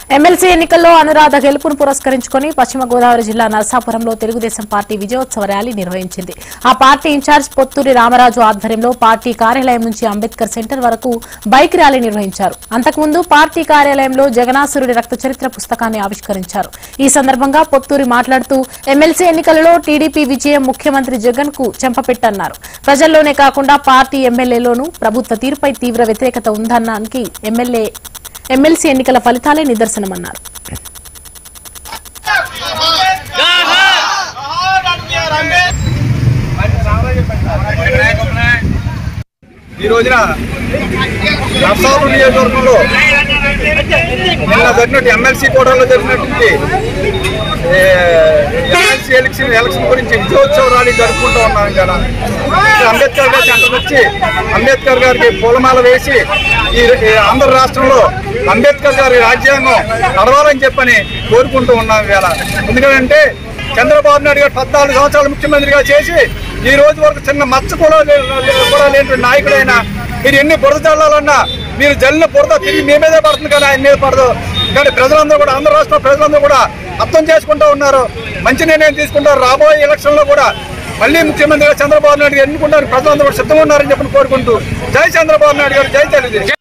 MLC ఎన్నికల్లో అనురాధ గెలుపును పురస్కరించుకుని పశ్చిమ గోదావరి జిల్లా నరసాపురంలో తెలుగుదేశం పార్టీ విజయోత్సవ ర్యాలీ నిర్వహించింది ఆ పార్టీ ఇన్ఛార్జ్ పొత్తూరి రామరాజు ఆధ్వర్యంలో పార్టీ కార్యాలయం నుంచి అంబేద్కర్ సెంటర్ వరకు బైక్ ర్యాలీ నిర్వహించారు అంతకుముందు పార్టీ కార్యాలయంలో జగనాసురుడి రక్త చరిత్ర పుస్తకాన్ని ఆవిష్కరించారు ఈ సందర్భంగా పొత్తూరి మాట్లాడుతూ ఎమ్మెల్సీ ఎన్నికలలో టీడీపీ విజయం ముఖ్యమంత్రి జగన్ కు చెంపపెట్టన్నారు ప్రజల్లోనే కాకుండా పార్టీ ఎమ్మెల్యేలోనూ ప్రభుత్వ తీరుపై తీవ్ర వ్యతిరేకత ఉందన్నానికి ఎమ్మెల్యే ఎమ్మెల్సీ ఎన్నికల ఫలితాలే నిదర్శనమన్నారు ఈ రోజున నర్సాపురం నియోజకవర్గంలో నిన్న జరిగినట్టు ఎమ్మెల్సీ కోటాలో జరిగినటువంటి ఎమ్మెల్సీ ఎలక్షన్ ఎలక్షన్ గురించి విజయోత్సవ ర్యాలీ జరుపుకుంటూ ఉన్నాం కదా ఇక్కడ అంబేద్కర్ గారి సెంటర్ వచ్చి అంబేద్కర్ గారికి పూలమాల వేసి ఈ ఈ ఆంధ్ర రాష్ట్రంలో అంబేద్కర్ గారి రాజ్యాంగం నడవాలని చెప్పని కోరుకుంటూ ఉన్నాం ఇవాళ ఎందుకంటే చంద్రబాబు నాయుడు గారు పద్నాలుగు సంవత్సరాలు ముఖ్యమంత్రిగా చేసి ఈ రోజు వరకు చిన్న మచ్చ కూడా లే- లే- కూడా లేని నాయకుడైన మీరు ఎన్ని బురద చల్లాలన్నా మీరు జల్లిన బురద తిరిగి మీ మీదే పడుతుంది కానీ ఆయన మీద పడదు కానీ ప్రజలందరూ కూడా ఆంధ్ర రాష్ట్ర ప్రజలందరూ కూడా అర్థం చేసుకుంటూ ఉన్నారు మంచి నిర్ణయం తీసుకుంటారు రాబోయే ఎలక్షన్లో కూడా మళ్ళీ ముఖ్యమంత్రిగా చంద్రబాబు నాయుడు గారు ఎన్నుకుంటారు ప్రజలందరూ కూడా సిద్ధంగా ఉన్నారని చెప్పి కోరుకుంటూ జై చంద్రబాబు నాయుడు గారు జై తెలుగుదేశం